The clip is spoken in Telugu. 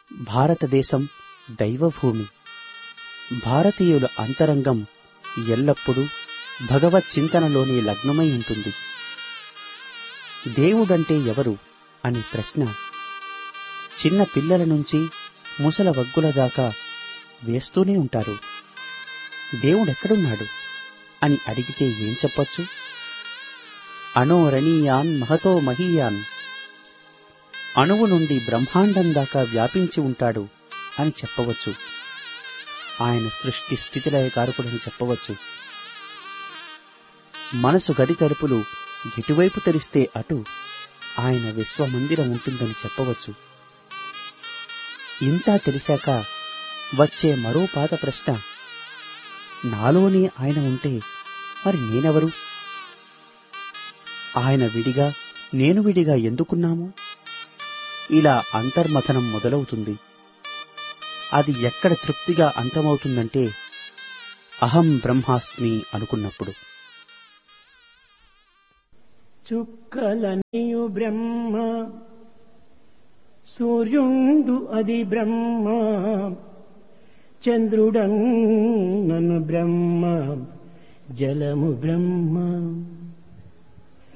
భారతదేశం దైవభూమి భారతీయుల అంతరంగం ఎల్లప్పుడూ భగవత్ చింతనలోనే లగ్నమై ఉంటుంది దేవుడంటే ఎవరు అని ప్రశ్న చిన్న పిల్లల నుంచి ముసల వగ్గుల దాకా వేస్తూనే ఉంటారు దేవుడెక్కడున్నాడు అని అడిగితే ఏం చెప్పొచ్చు అణోరణీయాన్ మహతో మహీయాన్ అణువు నుండి బ్రహ్మాండం దాకా వ్యాపించి ఉంటాడు అని చెప్పవచ్చు ఆయన సృష్టి స్థితిలయకారకుడని చెప్పవచ్చు మనసు గది తలుపులు ఎటువైపు తెరిస్తే అటు ఆయన విశ్వమందిరం ఉంటుందని చెప్పవచ్చు ఇంతా తెలిసాక వచ్చే మరో పాత ప్రశ్న నాలోనే ఆయన ఉంటే మరి నేనెవరు ఆయన విడిగా నేను విడిగా ఎందుకున్నాము ఇలా అంతర్మథనం మొదలవుతుంది అది ఎక్కడ తృప్తిగా అంతమవుతుందంటే అహం బ్రహ్మాస్మి అనుకున్నప్పుడు చుక్కలనియు బ్రహ్మ సూర్యుండు అది బ్రహ్మ చంద్రుడన్నను బ్రహ్మ జలము బ్రహ్మ